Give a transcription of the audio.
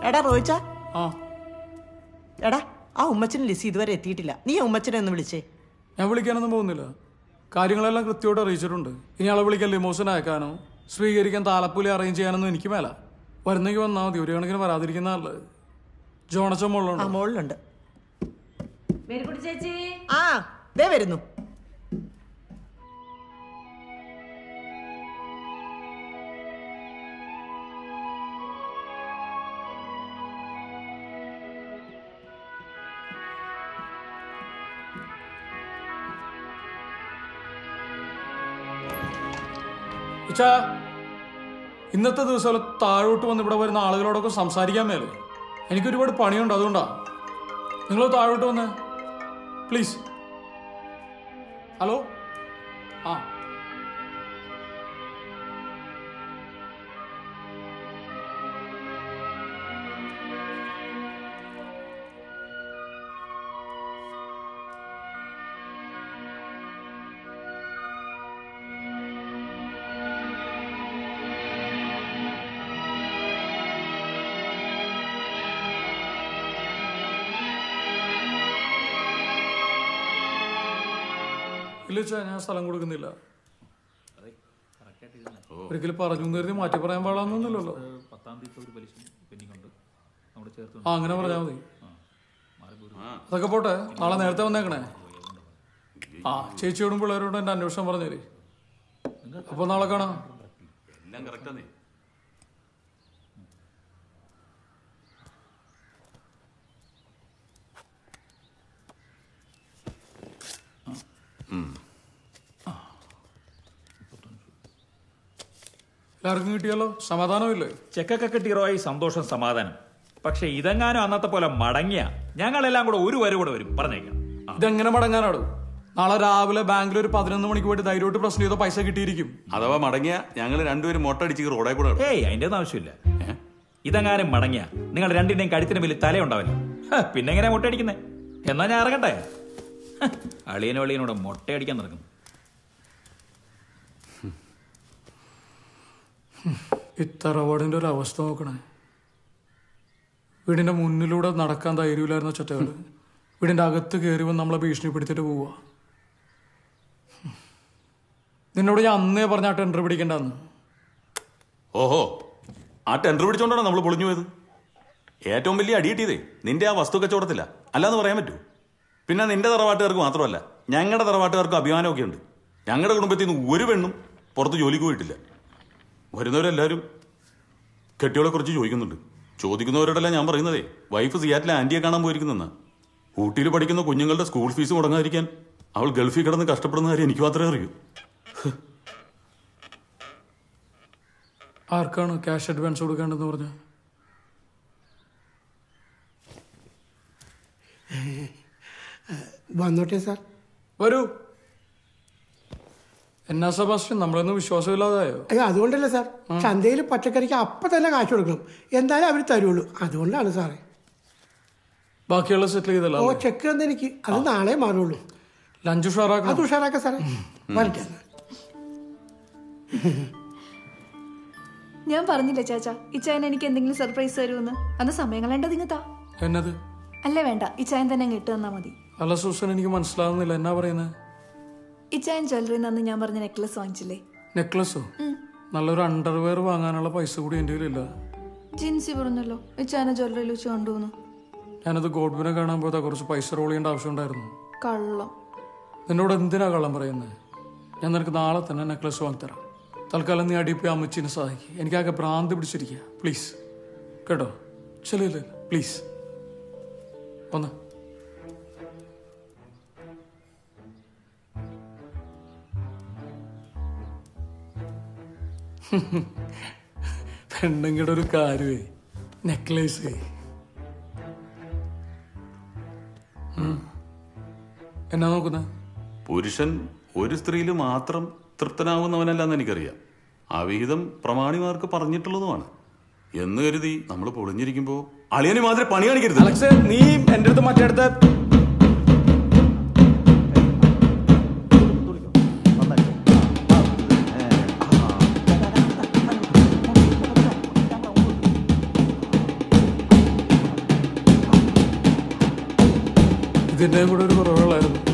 എടാ റോയിച്ച ആ എടാ ആ ഉമ്മച്ചൻ ലിസി ഇതുവരെ എത്തിയിട്ടില്ല നീ ആ ഉമ്മച്ചനെ ഒന്ന് വിളിച്ചേ ഞാൻ വിളിക്കാനൊന്നും പോകുന്നില്ല കാര്യങ്ങളെല്ലാം കൃത്യമായിട്ട് അറിയിച്ചിട്ടുണ്ട് ഇനി ആളെ വിളിക്കാൻ ലിമോസിൻ അയക്കാനോ സ്വീകരിക്കാൻ താലപ്പൂലി അറേഞ്ച് ചെയ്യാനൊന്നും എനിക്ക് മേല വരുന്നെങ്കിൽ വന്നാൽ മതി ഒരു കണക്കിന് വരാതിരിക്കുന്ന നല്ലത് ജോണച്ച ആ മുള്ളുണ്ട് മോളിലുണ്ട് മേരിക്കുട്ടി ചേച്ചി ആ ദേ വരുന്നു ഇച്ചാ ഇന്നത്തെ ദിവസം താഴോട്ട് വന്ന് ഇവിടെ വരുന്ന ആളുകളോടൊക്കെ സംസാരിക്കാൻ മേലെ എനിക്ക് ഒരുപാട് പണിയുണ്ട് അതുകൊണ്ടാ നിങ്ങൾ താഴോട്ട് വന്ന് പ്ലീസ് ഹലോ ആ ഇല്ല ഇച്ചാ ഞാൻ സ്ഥലം കൊടുക്കുന്നില്ല ഒരിക്കലും പറഞ്ഞു എന്ന് കരുതി മാറ്റി പറയാൻ പാടാന്നൊന്നുമില്ലല്ലോ ആ അങ്ങനെ പറഞ്ഞാൽ മതി അതൊക്കെ പോട്ടെ നാളെ നേരത്തെ വന്നേക്കണേ ആ ചേച്ചിയോടും പിള്ളേരോടും എൻ്റെ അന്വേഷണം പറഞ്ഞേര് അപ്പോൾ നാളെ കാണാം എല്ലാം കറക്റ്റാന്നേ എല്ലാവർക്കും കിട്ടിയല്ലോ സമാധാനമില്ലേ ചെക്കൊക്കെ കിട്ടിയറോയി സന്തോഷം സമാധാനം പക്ഷെ ഇതെങ്ങാനും അന്നത്തെ പോലെ മടങ്ങിയ ഞങ്ങളെല്ലാം കൂടെ ഒരു വരെ കൂടെ വരും പറഞ്ഞേക്കാം ആ. ഇതെങ്ങനെ മടങ്ങാനാടോ നാളെ രാവിലെ ബാങ്കിൽ ഒരു പതിനൊന്ന് മണിക്ക് പോയിട്ട് ധൈര്യമായിട്ട് പ്രശ്നം ചെയ്തോ പൈസ കിട്ടിയിരിക്കും അഥവാ മടങ്ങിയ ഞങ്ങൾ രണ്ടുപേരും മൊട്ടടിച്ച് റോഡേ കൂടെ നടക്കും. ഏയ് അതിന്റെ ഒന്നും ആവശ്യമില്ല ഇതെങ്ങാനും മടങ്ങിയ നിങ്ങൾ രണ്ടിന്റെയും കഴുത്തിന് വലിയ തലയുണ്ടാവില്ല ഹ, പിന്നെ എങ്ങനെ മുട്ടയടിക്കുന്നേ എന്നാ ഞാൻ ഇറങ്ങട്ടെ ഹ, അളിയനും അളിയനോട് മുട്ടയടിക്കാൻ നടക്കുന്നു ഇത്തറവാടിന്റെ ഒരു അവസ്ഥ നോക്കണേ വീടിന്റെ മുന്നിലൂടെ നടക്കാൻ ധൈര്യമില്ലായിരുന്ന ചട്ടകള് വീടിന്റെ അകത്ത് കയറി വന്ന് നമ്മളെ ഭീഷണിപ്പെടുത്തിട്ട് പോവുക നിന്നോട് ഞാൻ അന്നേ പറഞ്ഞ ആ ടെൻഡർ പിടിക്കണ്ടെന്ന് ഓഹോ ആ ടെൻഡർ പിടിച്ചോണ്ടാണ് നമ്മൾ പൊളിഞ്ഞു പോയത് ഏറ്റവും വലിയ അടി കിട്ടിയതേ നിന്റെ ആ വസ്തു കച്ചവടത്തില്ല അല്ലാന്ന് പറയാൻ പറ്റൂ പിന്നെ നിന്റെ തറവാട്ടുകാർക്ക് മാത്രമല്ല ഞങ്ങളുടെ തറവാട്ടുകാർക്കും അഭിമാനമൊക്കെ ഉണ്ട് ഞങ്ങളുടെ കുടുംബത്തിൽ നിന്ന് ഒരു പെണ്ണും പുറത്ത് ജോലിക്ക് പോയിട്ടില്ല വരുന്നവരെല്ലാവരും കെട്ടിയോളെ കുറിച്ച് ചോദിക്കുന്നുണ്ട് ചോദിക്കുന്നവരോടെല്ലാം ഞാൻ പറയുന്നതേ വൈഫ് സിയാറ്റിലെ ആന്റിയെ കാണാൻ പോയിരിക്കുന്നെന്നാ ഊട്ടിയിൽ പഠിക്കുന്ന കുഞ്ഞുങ്ങളുടെ സ്കൂൾ ഫീസ് മുടങ്ങാതിരിക്കാൻ അവൾ ഗൾഫിൽ കിടന്ന് കഷ്ടപ്പെടുന്ന കാര്യം എനിക്ക് മാത്രമേ അറിയൂ ആർക്കാണ് ക്യാഷ് അഡ്വാൻസ് കൊടുക്കേണ്ടതെന്ന് പറഞ്ഞ വന്നോട്ടെ സാർ വരൂ എന്നാ സെബാസ്റ്റ്യൻ നമ്മളൊന്നും വിശ്വാസമില്ലാതായോ അയ്യോ അതുകൊണ്ടല്ല സാർ ചന്തയിൽ പച്ചക്കറിക്ക് അപ്പം തന്നെ കാശ് കൊടുക്കണം എന്തായാലും അവർ തരുള്ളൂ അതുകൊണ്ടാണ് സാറേ ബാക്കിയുള്ള സെറ്റിൽ ചെയ്തല്ലോ ഓ ചെക്ക് തന്നെ എനിക്ക് അത് നാളെ മാറുള്ളൂ ലഞ്ച് അത് ഉഷാറാക്കണം ഉഷാറാക്കാം സാറേ വരട്ടെ എന്നാ. ഞാൻ പറഞ്ഞില്ല ചാച്ചാ ഇച്ചായൻ എനിക്ക് എന്തെങ്കിലും സർപ്രൈസ് തരുമെന്ന് അന്ന് സമയം കളയേണ്ടത് ഇങ്ങത്താ എന്നത് അല്ല വേണ്ട ഇച്ചായൻ തന്നെ അങ്ങ് ഇട്ട് തന്നാ മതി അല്ല സൂസൻ എനിക്ക് മനസ്സിലാവുന്നില്ല എന്നാ പറയുന്നത് ഇച്ചായൻ ജ്വല്ലറി അന്ന് ഞാൻ പറഞ്ഞ നെക്ലസ് വാങ്ങിച്ചില്ലേ നെക്ലസോ നല്ലൊരു അണ്ടർവെയർ വാങ്ങാനുള്ള പൈസ കൂടി എൻ്റെ കയ്യിലില്ല ജിൻസി പറഞ്ഞല്ലോ ഇച്ചായനെ ജ്വല്ലറിയിൽ വെച്ച് കൊണ്ടുപോകുന്നു ഞാനത് ഗോഡ്ബിനെ കാണാൻ പോയതാ കുറച്ച് പൈസ റോൾ ചെയ്യേണ്ട ആവശ്യമുണ്ടായിരുന്നു കള്ളം നിന്നോട് എന്തിനാ കള്ളം പറയുന്നത് ഞാൻ നിനക്ക് നാളെ തന്നെ നെക്ലസ് വാങ്ങിത്തരാം തൽക്കാലം നീ അടിപ്പി അമ്മച്ചിനെ സഹായിക്കും എനിക്കാകെ ഭ്രാന്ത് പിടിച്ചിരിക്കുക പ്ലീസ് കേട്ടോ ചെല്ലില്ല പ്ലീസ് ഒന്ന് പെണ്ണുങ്ങളുടെ ഒരു കാര്യമേ നെക്ലേസ് എന്നാ നോക്കുന്നത് പുരുഷൻ ഒരു സ്ത്രീയിൽ മാത്രം തൃപ്തനാവുന്നവനല്ലെന്ന് എനിക്കറിയാം ആ വിഹിതം പ്രമാണിമാർക്ക് പറഞ്ഞിട്ടുള്ളതുമാണ് എന്ന് കരുതി നമ്മൾ പൊളിഞ്ഞിരിക്കുമ്പോ അളിയന് മാതിരി പണി കാണിക്കരുത് അലക്സ് നീ എൻ്റെ അടുത്ത് മറ്റേ അടുത്ത് ഇതിൻ്റെയും കൂടെ ഒരു കുറവുകളായിരുന്നു